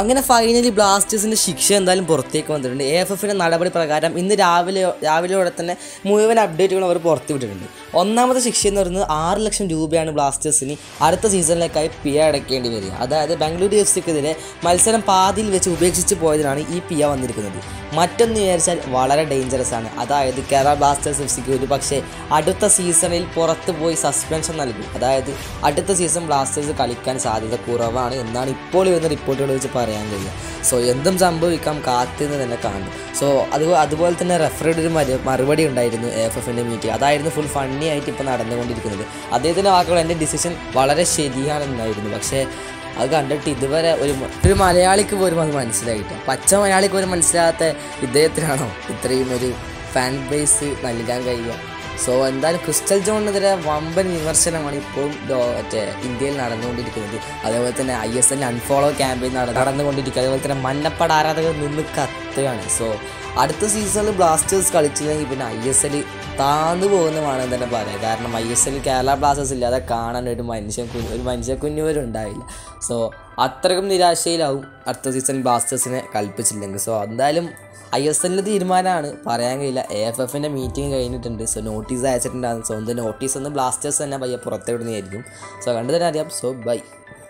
അങ്ങനെ ഫൈനലി ബ്ലാസ്റ്റേഴ്സിൻ്റെ ശിക്ഷ എന്തായാലും പുറത്തേക്ക് വന്നിട്ടുണ്ട് എ എഫ് എഫിൻ്റെ നടപടി പ്രകാരം ഇന്ന് രാവിലെ രാവിലെയോടെ തന്നെ മുഴുവൻ അപ്ഡേറ്റുകളും അവർ പുറത്തു വിട്ടിട്ടുണ്ട് ഒന്നാമത്തെ ശിക്ഷ എന്ന് പറയുന്നത് ആറ് ലക്ഷം രൂപയാണ് ബ്ലാസ്റ്റേഴ്സിന് അടുത്ത സീസണിലേക്കായി പിയ അടയ്ക്കേണ്ടി വരിക അതായത് ബാംഗ്ലൂരു എഫ് സിക്കെതിരെ മത്സരം പാതിയിൽ വെച്ച് ഉപേക്ഷിച്ച് പോയതിനാണ് ഈ പിയ വന്നിരിക്കുന്നത് മറ്റൊന്ന് വിചാരിച്ചാൽ വളരെ ഡേഞ്ചറസ് ആണ് അതായത് കേരള ബ്ലാസ്റ്റേഴ്സ് എഫ് സിക്ക് ഒരു പക്ഷേ അടുത്ത സീസണിൽ പുറത്ത് പോയി സസ്പെൻഷൻ നൽകും അതായത് അടുത്ത സീസൺ ബ്ലാസ്റ്റേഴ്സ് കളിക്കാൻ സാധ്യത കുറവാണ് എന്നാണ് ഇപ്പോൾ വരുന്ന റിപ്പോർട്ടുകൾ വെച്ച് പറയാൻ കഴിയുക സോ എന്തും സംഭവിക്കാം കാത്തിന്ന് തന്നെ കാണും സോ അത് അതുപോലെ തന്നെ റെഫറിയുടെ ഒരു മരു മറുപടി ഉണ്ടായിരുന്നു എഫ് എഫിൻ്റെ മീറ്റിംഗ് അതായിരുന്നു ഫുൾ ഫണ്ണി ആയിട്ട് ഇപ്പോൾ നടന്നുകൊണ്ടിരിക്കുന്നത് അദ്ദേഹത്തിൻ്റെ വാക്കുകൾ എൻ്റെ ഡിസിഷൻ വളരെ ശരിയാണെന്നായിരുന്നു പക്ഷേ അത് കണ്ടിട്ട് ഇതുവരെ ഒരു മ- ഒരു മലയാളിക്ക് പോലും അത് മനസ്സിലായിട്ടില്ല പച്ച മലയാളിക്ക് പോലും മനസ്സിലാകാത്ത ഇദ്ദേഹത്തിനാണോ ഇത്രയും ഒരു ഫാൻ ബേസ് നൽകാൻ കഴിയുക സോ എന്തായാലും ക്രിസ്റ്റൽ ജോണിനെതിരെ വമ്പൻ വിമർശനമാണ് ഇപ്പോഴും ലോ- മറ്റേ ഇന്ത്യയിൽ നടന്നുകൊണ്ടിരിക്കുന്നത് അതേപോലെ തന്നെ I S L unfollow campaign നട നടന്നുകൊണ്ടിരിക്കുക അതേപോലെ തന്നെ മന്നപ്പട ആരാധകർ നിന്ന് കത്തുകയാണ് സോ അടുത്ത സീസണിൽ ബ്ലാസ്റ്റേഴ്സ് കളിച്ചില്ലെങ്കിൽ പിന്നെ ഐ എസ് എൽ താന്നു പോകുന്നതാണെന്ന് തന്നെ പറയാം കാരണം I S L Kerala Blasters ഇല്ലാതെ കാണാൻ ഒരു മനുഷ്യൻ കുഞ്ഞ് ഒരു മനുഷ്യ കുഞ്ഞുവരും ഉണ്ടാവില്ല സോ അത്രക്കും നിരാശയിലാവും അടുത്ത സീസൺ ബ്ലാസ്റ്റേഴ്സിനെ കളിപ്പിച്ചില്ലെങ്കിൽ സോ എന്തായാലും ഐ എസ് എല്ലിൻ്റെ തീരുമാനമാണ് പറയാൻ കഴിയില്ല എ എഫ് എഫിൻ്റെ മീറ്റിംഗ് കഴിഞ്ഞിട്ടുണ്ട് സോ നോട്ടീസ് അയച്ചിട്ടുണ്ടാകും സോ എന്ത് നോട്ടീസ് ഒന്ന് ബ്ലാസ്റ്റേഴ്സ് തന്നെ പയ്യെ പുറത്തുവിടുന്നതായിരിക്കും സോ കണ്ടു തന്നെ അറിയാം സോ ബൈ